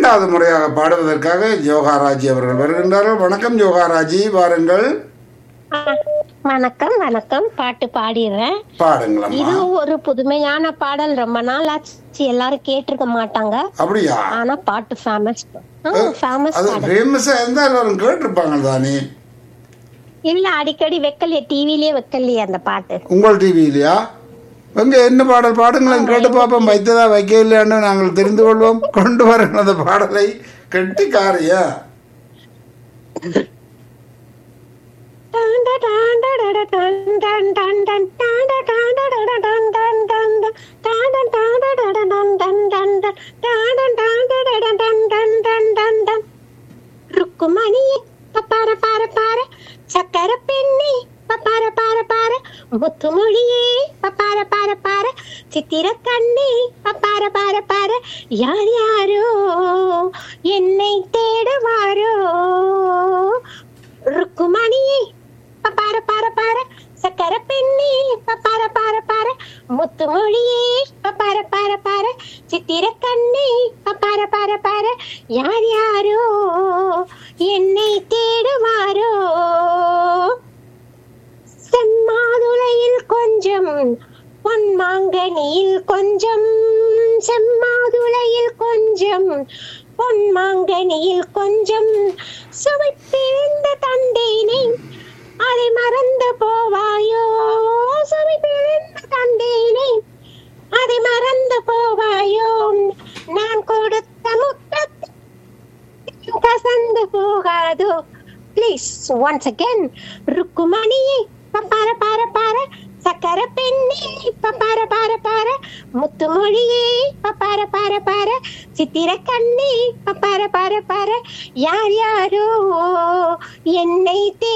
இரண்டாவது முறையாக பாடுவதற்காக யோகாராஜி அவர்கள் வருகின்றார்கள் வணக்கம் யோகாராஜி வாருங்கள் வணக்கம் வணக்கம் பாட்டு பாடிடுறேன் பாடுங்களம்மா இது ஒரு புதுமையான பாடல் ரொம்ப நாள் ஆச்சு எல்லாரும் கேட்டிருக்க மாட்டாங்க அப்படியா ஆனா பாட்டு ஃபேமஸ் ஃபேமஸ் அது பாடல் ஃபேமஸா இருந்தா எல்லாரும் கேட்டிருப்பாங்க தானே இல்ல அடிக்கடி வைக்கலையே டிவிலயே வைக்கலையே அந்த பாட்டு உங்கள் டிவியிலையா எங்க என்ன பாடல் பாடுங்களேன் கேட்டு பார்ப்போம் வைத்ததா வைக்க இல்லையான்னு நாங்கள் தெரிந்து கொள்வோம் கொண்டு வரணும் அந்த பாடலை கெட்டிக்காரியா ருக்குமணியே பப்பார பார பார சக்கர பெண்ணே பப்பார பார பார முத்துமொழியே பப்பார பார பார சித்திர கண்ணே பப்பார பார பார யார் யாரோ என்னை தேடுவாரோ ருக்குமணியே பப்பார பார பார சக்கர பெண்ணே பப்பார பார பார முத்துமொழியே பப்பார பார பார சித்திர கண்ணே பப்பார பார பார யார் யாரோ என்னை தேடுவாரோ செம்மாதுளையில் கொஞ்சம் பொன்மாங்கனியில் கொஞ்சம் செம்மாதுளையில் கொஞ்சம் பொன்மாங்கனியில் கொஞ்சம் சுவைப்பிழந்த தந்தேனே அதை மறந்து போவாயோ சுவைப்பிழந்த தந்தேனே அதை மறந்து போவாயோ நான் கொடுத்த முத்தத்தை கசந்து போகாதோ ப்ளீஸ் ஒன்ஸ் அகேன் ருக்குமணியே பப்பார பார பார சக்கர பெண்ணே பப்பார பார பார முத்துமொழியே பப்பார பார பார சித்திர கண்ணே பப்பார பார பார யார் யாரோ என்னை